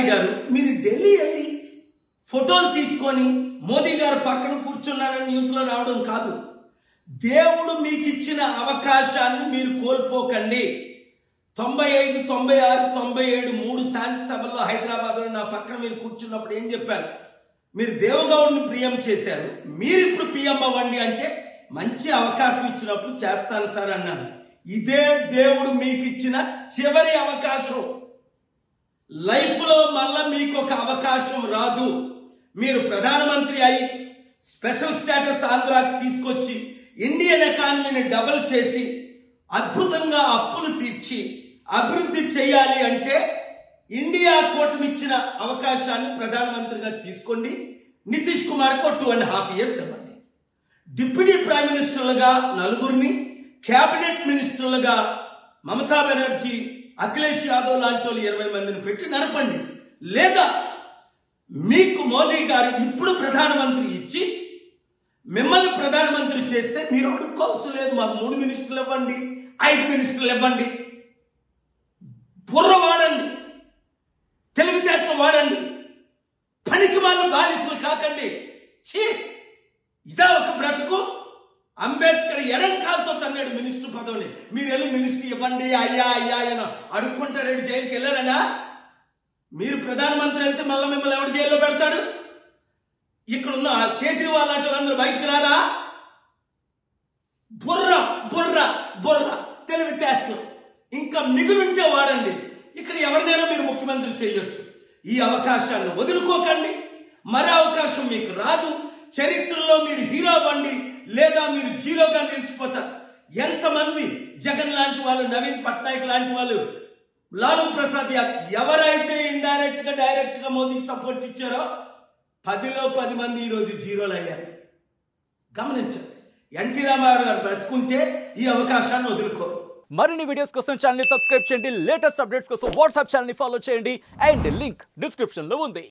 గాంధీ గారు మీరు ఢిల్లీ వెళ్ళి ఫోటోలు తీసుకొని మోదీ గారు పక్కన కూర్చున్నారని న్యూస్లో రావడం కాదు దేవుడు మీకు ఇచ్చిన అవకాశాన్ని మీరు కోల్పోకండి తొంభై ఐదు తొంభై ఆరు తొంభై ఏడు మూడు శాంతి సభల్లో హైదరాబాద్లో నా పక్కన మీరు కూర్చున్నప్పుడు ఏం చెప్పారు మీరు దేవగౌడ్ని ప్రియం చేశారు మీరు ఇప్పుడు పిఎం అవ్వండి అంటే మంచి అవకాశం ఇచ్చినప్పుడు చేస్తాను సార్ అన్నాను ఇదే దేవుడు మీకు ఇచ్చిన చివరి అవకాశం లైఫ్లో మళ్ళా మీకు ఒక అవకాశం రాదు మీరు ప్రధానమంత్రి అయి స్పెషల్ స్టేటస్ ఆంధ్రాకి తీసుకొచ్చి ఇండియన్ ఎకానమీని డబుల్ చేసి అద్భుతంగా అప్పులు తీర్చి అభివృద్ధి చేయాలి అంటే ఇండియా కూటమి ఇచ్చిన అవకాశాన్ని ప్రధానమంత్రిగా తీసుకోండి నితీష్ కుమార్కి టూ అండ్ హాఫ్ ఇయర్స్ ఇవ్వండి డిప్యూటీ ప్రైమ్ మినిస్టర్లుగా నలుగురిని కేబినెట్ మినిస్టర్లుగా మమతా బెనర్జీ అఖిలేష్ యాదవ్ లాంటి వాళ్ళు ఇరవై మందిని పెట్టి నడపండి లేదా మీకు మోదీ గారు ఇప్పుడు ప్రధానమంత్రి ఇచ్చి మిమ్మల్ని ప్రధానమంత్రి చేస్తే మీరు అడుక్కోవసరం లేదు మాకు మూడు మినిస్టర్లు ఇవ్వండి ఐదు మినిస్టర్లు ఇవ్వండి బుర్ర వాడండి తెలివితేటలు వాడండి పనికి వాళ్ళ బానిసలు కాకండి ఛీ ఇదా ఒక బ్రతుకు అంబేద్కర్ ఎడం కాలుతో తన్నాడు మినిస్టర్ పదవిని మీరు వెళ్ళి మినిస్టర్ ఇవ్వండి అయ్యా అయ్యా అని అడుక్కుంటాడు జైలుకి వెళ్ళారనా మీరు ప్రధానమంత్రి వెళ్తే మళ్ళీ మిమ్మల్ని ఎవడు జైల్లో పెడతాడు ఇక్కడ ఉన్న కేజ్రీవాల్ లాంటి వాళ్ళందరూ బయటకు రారా బుర్ర బుర్ర బుర్ర తెలివితేటలు ఇంకా మిగులుంటే వాడండి ఇక్కడ ఎవరినైనా మీరు ముఖ్యమంత్రి చేయొచ్చు ఈ అవకాశాన్ని వదులుకోకండి మరో అవకాశం మీకు రాదు చరిత్రలో మీరు హీరో అవ్వండి లేదా మీరు జీరోగా నిలిచిపోతారు ఎంతమంది జగన్ లాంటి వాళ్ళు నవీన్ పట్నాయక్ లాంటి వాళ్ళు లాలూ ప్రసాద్ యాదవ్ ఎవరైతే ఇండైరెక్ట్ గా డైరెక్ట్ గా మోదీకి సపోర్ట్ ఇచ్చారో పదిలో పది మంది ఈరోజు జీరోలు అయ్యారు గమనించండి ఎన్టీ రామారావు గారు బ్రతుకుంటే ఈ అవకాశాన్ని వదులుకోరు మరిన్ని వీడియోస్ కోసం ఛానల్ సబ్స్క్రైబ్ చేయండి లేటెస్ట్ అప్డేట్స్ కోసం వాట్సాప్ ఛానల్ ఫాలో చేయండి అండ్ లింక్ డిస్క్రిప్షన్ లో ఉంది